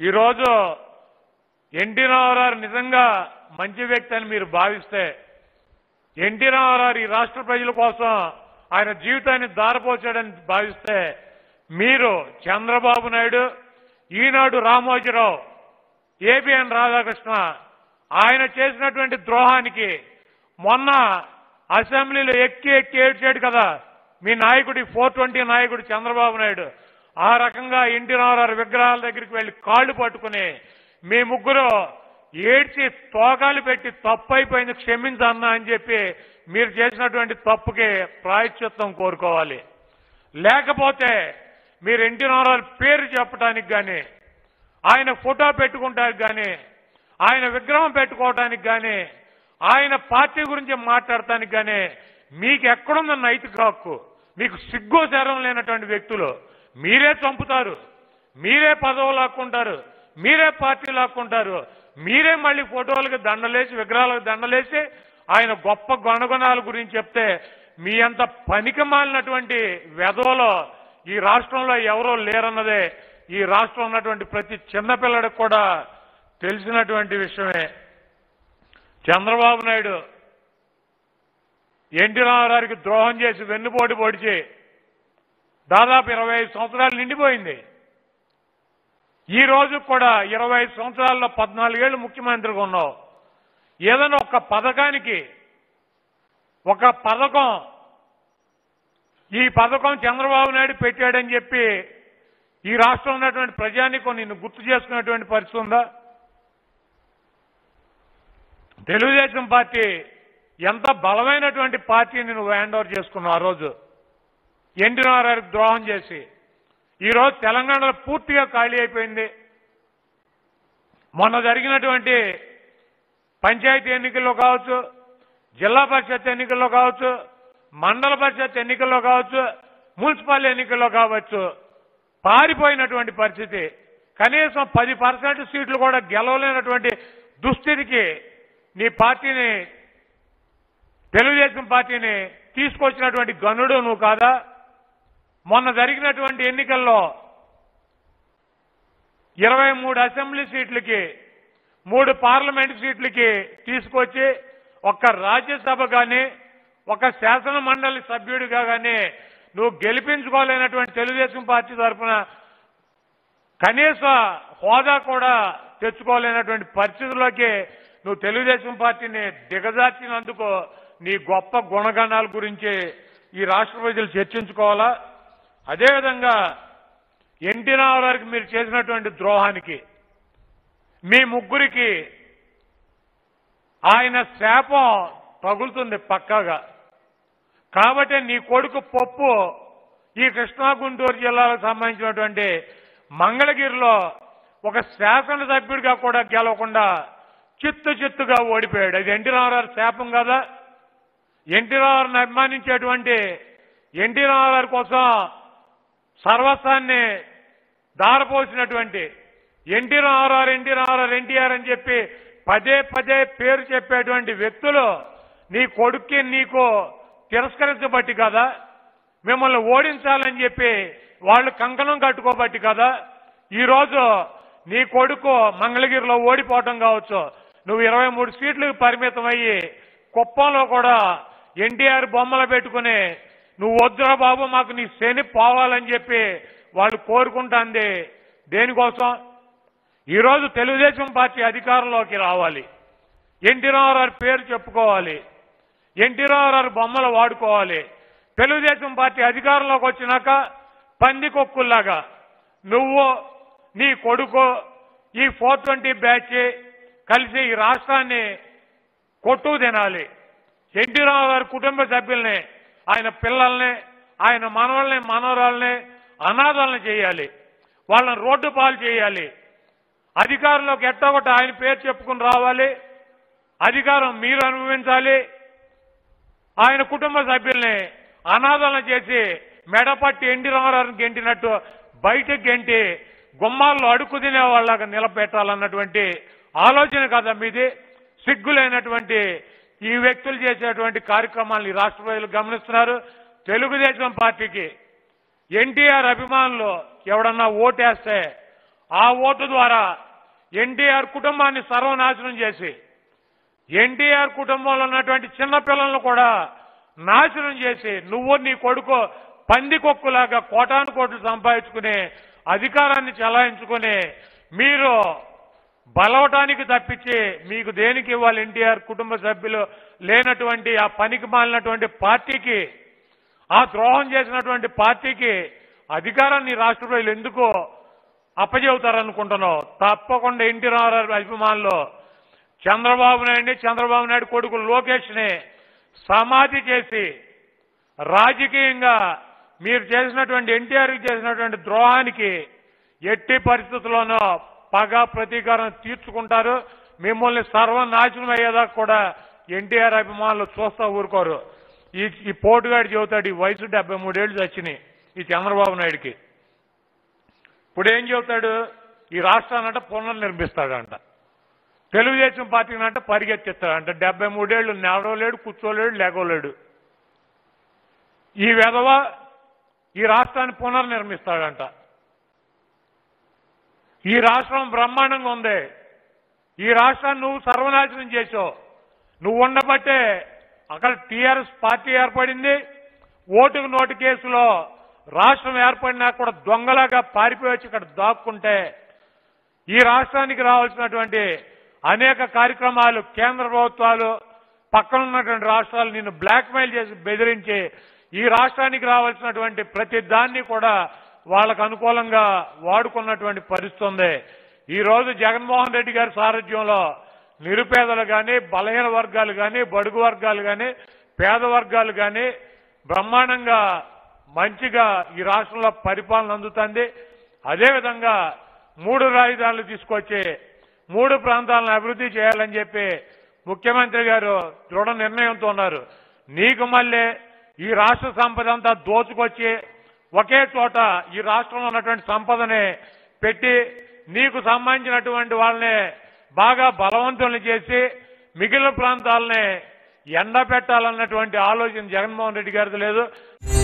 ఈరోజు ఎన్టీ రామారావు నిజంగా మంచి వ్యక్తి అని మీరు భావిస్తే ఎన్టీ రామారావు ఈ రాష్ట్ర ప్రజల కోసం ఆయన జీవితాన్ని దారపోచాడని భావిస్తే మీరు చంద్రబాబు నాయుడు ఈనాడు రామోజీరావు ఏబిఎన్ రాధాకృష్ణ ఆయన చేసినటువంటి ద్రోహానికి మొన్న అసెంబ్లీలో ఎక్కి ఎక్కి ఏడ్చాడు కదా మీ నాయకుడి ఫోర్ ట్వంటీ నాయకుడు చంద్రబాబు నాయుడు ఆ రకంగా ఎన్టీ రామారావు విగ్రహాల దగ్గరికి వెళ్లి కాళ్ళు పట్టుకుని మీ ముగ్గురు ఏడ్చి తోకాలు పెట్టి తప్పు అయిపోయింది క్షమించన్నా అని చెప్పి మీరు చేసినటువంటి తప్పుకి ప్రాయశ్చిత్తం కోరుకోవాలి లేకపోతే మీరు ఎన్టీ రామారావు పేరు చెప్పడానికి కానీ ఆయన ఫోటో పెట్టుకుంటానికి కానీ ఆయన విగ్రహం పెట్టుకోవటానికి కానీ ఆయన పార్టీ గురించి మాట్లాడటానికి కానీ మీకు ఎక్కడుంది నైతిక హక్కు మీకు సిగ్గు శరం లేనటువంటి వ్యక్తులు మీరే చంపుతారు మీరే పదవులు లాక్కుంటారు మీరే పార్టీ లాక్కుంటారు మీరే మళ్ళీ ఫోటోలకు దండలేసి విగ్రహాలకు దండలేసి ఆయన గొప్ప గుణగుణాల గురించి చెప్తే మీ అంత పనికి మాలినటువంటి వెధవలో ఈ రాష్ట్రంలో ఎవరో లేరన్నదే ఈ రాష్ట్రంలో ఉన్నటువంటి ప్రతి చిన్నపిల్లడికి కూడా తెలిసినటువంటి విషయమే చంద్రబాబు నాయుడు ఎన్టీ రామారావుకి ద్రోహం చేసి వెన్నుపోటు పొడిచి దాదాపు ఇరవై ఐదు సంవత్సరాలు నిండిపోయింది ఈ రోజు కూడా ఇరవై ఐదు సంవత్సరాల్లో పద్నాలుగేళ్లు ముఖ్యమంత్రిగా ఉన్నావు ఏదైనా ఒక పథకానికి ఒక పథకం ఈ పథకం చంద్రబాబు నాయుడు పెట్టాడని చెప్పి ఈ రాష్ట్రంలో ఉన్నటువంటి ప్రజానికం నిన్ను గుర్తు చేసుకునేటువంటి పరిస్థితి ఉందా తెలుగుదేశం పార్టీ ఎంత బలమైనటువంటి పార్టీని నువ్వు హ్యాండ్ ఓవర్ చేసుకున్నావు ఆ రోజు ఎన్టీ రామారావుకి ద్రోహం చేసి ఈరోజు తెలంగాణలో పూర్తిగా ఖాళీ అయిపోయింది మొన్న జరిగినటువంటి పంచాయతీ ఎన్నికల్లో కావచ్చు జిల్లా పరిషత్ ఎన్నికల్లో కావచ్చు మండల పరిషత్ ఎన్నికల్లో కావచ్చు మున్సిపల్ ఎన్నికల్లో కావచ్చు పారిపోయినటువంటి పరిస్థితి కనీసం పది పర్సెంట్ సీట్లు కూడా గెలవలేనటువంటి దుస్థితికి నీ పార్టీని తెలుగుదేశం పార్టీని తీసుకొచ్చినటువంటి గనుడు నువ్వు కాదా మొన్న జరిగినటువంటి ఎన్నికల్లో ఇరవై మూడు అసెంబ్లీ సీట్లకి మూడు పార్లమెంట్ సీట్లకి తీసుకొచ్చి ఒక్క రాజ్యసభ కానీ ఒక శాసన మండలి సభ్యుడిగా కానీ నువ్వు గెలిపించుకోలేనటువంటి తెలుగుదేశం పార్టీ తరఫున కనీస హోదా కూడా తెచ్చుకోలేనటువంటి పరిస్థితుల్లోకి నువ్వు తెలుగుదేశం పార్టీని దిగజార్చినందుకు నీ గొప్ప గుణగణాల గురించి ఈ రాష్ట్ర ప్రజలు చర్చించుకోవాలా అదేవిధంగా ఎన్టీ రామారావుకి మీరు చేసినటువంటి ద్రోహానికి మీ ముగ్గురికి ఆయన శాపం తగులుతుంది పక్కాగా కాబట్టి నీ కొడుకు పప్పు ఈ కృష్ణా గుంటూరు జిల్లాలకు సంబంధించినటువంటి మంగళగిరిలో ఒక శాసనసభ్యుడిగా కూడా గెలవకుండా చిత్తు చిత్తుగా ఓడిపోయాడు అది ఎన్టీ రామారావు శాపం కదా ఎన్టీ రామారావుని అభిమానించేటువంటి ఎన్టీ రామారావు కోసం సర్వస్వాన్ని దారపోసినటువంటి NT Ramarao NT Ramarao NTR అని చెప్పి పదే పదే పేరు చెప్పేటువంటి వ్యక్తులు నీ కొడుక్కి నీకు తిరస్కరించబట్టి కదా మిమ్మల్ని ఓడించాలని చెప్పి వాళ్ళు కంకణం కట్టుకోబట్టి కదా ఈరోజు నీ కొడుకు మంగళగిరిలో ఓడిపోవటం కావచ్చు నువ్వు ఇరవై మూడు సీట్లకు పరిమితం అయ్యి కుప్పంలో కూడా ఎన్టీఆర్ బొమ్మలు పెట్టుకుని నువ్వు వద్దురా బాబు మాకు నీ శని పోవాలని చెప్పి వాళ్ళు కోరుకుంటాంది దేనికోసం ఈరోజు తెలుగుదేశం పార్టీ అధికారంలోకి రావాలి ఎన్టీ రామారావు పేరు చెప్పుకోవాలి ఎన్టీ రామారావు బొమ్మలు వాడుకోవాలి తెలుగుదేశం పార్టీ అధికారంలోకి వచ్చినాక పందికొక్కుల్లాగా నువ్వు నీ కొడుకు ఈ ఫోర్ ట్వంటీ బ్యాచ్ కలిసి ఈ రాష్ట్రాన్ని కొట్టు తినాలి ఎన్టీ రామారావు కుటుంబ సభ్యుల్ని ఆయన పిల్లల్ని ఆయన మనవల్ని మనవరాల్ని అనాథాలను చేయాలి వాళ్ళని రోడ్డు పాలు చేయాలి అధికారంలోకి ఎట్టొకటి ఆయన పేరు చెప్పుకుని రావాలి అధికారం మీరు అనుభవించాలి ఆయన కుటుంబ సభ్యుల్ని అనాథాలను చేసి మెడపట్టి ఎండి రామారావుని గెంటినట్టు బయటకు గెంటి గుమ్మాల్లో అడుక్కు తినే వాళ్ళగా నిలబెట్టాలన్నటువంటి ఆలోచన కదా మీది సిగ్గులైనటువంటి ఈ వ్యక్తులు చేసేటువంటి కార్యక్రమాలను ఈ రాష్ట్ర ప్రజలు గమనిస్తున్నారు తెలుగుదేశం పార్టీకి ఎన్టీఆర్ అభిమానులు ఎవడన్నా ఓటేస్తే ఆ ఓటు ద్వారా ఎన్టీఆర్ కుటుంబాన్ని సర్వనాశనం చేసి ఎన్టీఆర్ కుటుంబంలో ఉన్నటువంటి చిన్న పిల్లలను కూడా నాశనం చేసి నువ్వు నీ కొడుకు పందికొక్కులాగా కోటాను కోట్లు సంపాదించుకునే అధికారాన్ని చెలాయించుకుని మీరు బలవటానికి తప్పించి మీకు దేనికి ఇవ్వాలి ఎన్టీఆర్ కుటుంబ సభ్యులు లేనటువంటి ఆ పనికి మాలినటువంటి పార్టీకి ఆ ద్రోహం చేసినటువంటి పార్టీకి అధికారాన్ని ఈ రాష్ట్ర ప్రజలు ఎందుకు అప్పచెబుతారనుకుంటున్నావు తప్పకుండా ఎన్టీ రామారావు అభిమానులు చంద్రబాబు నాయుడిని చంద్రబాబు నాయుడు కొడుకు లోకేష్ ని సమాధి చేసి రాజకీయంగా మీరు చేసినటువంటి ఎన్టీఆర్ చేసినటువంటి ద్రోహానికి ఎట్టి పరిస్థితుల్లోనూ పగ ప్రతీకారం తీర్చుకుంటారు మిమ్మల్ని సర్వనాశనం అయ్యేదాకా కూడా ఎన్టీఆర్ అభిమానులు చూస్తా ఊరుకోరు ఈ ఈ పోటుగాడు చెబుతాడు ఈ వయసు డెబ్బై మూడేళ్లు చచ్చినాయి ఈ చంద్రబాబు నాయుడికి ఇప్పుడు ఏం చెబుతాడు ఈ రాష్ట్రాన్నంట పునర్నిర్మిస్తాడంట తెలుగుదేశం పార్టీని అంటే పరిగెత్తిస్తాడంట డెబ్బై మూడేళ్లు నడవలేడు కూర్చోలేడు లేగలేడు ఈ వెధవ ఈ రాష్ట్రాన్ని పునర్నిర్మిస్తాడంట ఈ రాష్ట్రం బ్రహ్మాండంగా ఉంది ఈ రాష్ట్రాన్ని నువ్వు సర్వనాశనం చేసావు నువ్వు ఉండబట్టే అక్కడ టీఆర్ఎస్ పార్టీ ఏర్పడింది ఓటుకు నోటు కేసులో రాష్ట్రం ఏర్పడినా కూడా దొంగలాగా పారిపోయి వచ్చి ఇక్కడ దాక్కుంటే ఈ రాష్ట్రానికి రావాల్సినటువంటి అనేక కార్యక్రమాలు కేంద్ర ప్రభుత్వాలు పక్కన ఉన్నటువంటి రాష్ట్రాలు నిన్ను బ్లాక్మెయిల్ చేసి బెదిరించి ఈ రాష్ట్రానికి రావాల్సినటువంటి ప్రతి దాన్ని కూడా వాళ్ళకు అనుకూలంగా వాడుకున్నటువంటి పరిస్థితి ఉంది ఈ రోజు జగన్మోహన్ రెడ్డి గారి సారథ్యంలో నిరుపేదలు కానీ బలహీన వర్గాలు కానీ బడుగు వర్గాలు కానీ పేద వర్గాలు కానీ బ్రహ్మాండంగా మంచిగా ఈ రాష్ట్రంలో పరిపాలన అందుతుంది అదేవిధంగా మూడు రాజధానులు తీసుకొచ్చి మూడు ప్రాంతాలను అభివృద్ధి చేయాలని చెప్పి ముఖ్యమంత్రి గారు దృఢ నిర్ణయంతో ఉన్నారు నీకు మళ్ళీ ఈ రాష్ట్ర సంపద అంతా దోచుకొచ్చి ఒకే చోట ఈ రాష్ట్రంలో ఉన్నటువంటి సంపదని పెట్టి నీకు సంబంధించినటువంటి వాళ్ళని బాగా బలవంతుల్ని చేసి మిగిలిన ప్రాంతాలని ఎండ పెట్టాలన్నటువంటి ఆలోచన జగన్మోహన్ రెడ్డి గారిది లేదు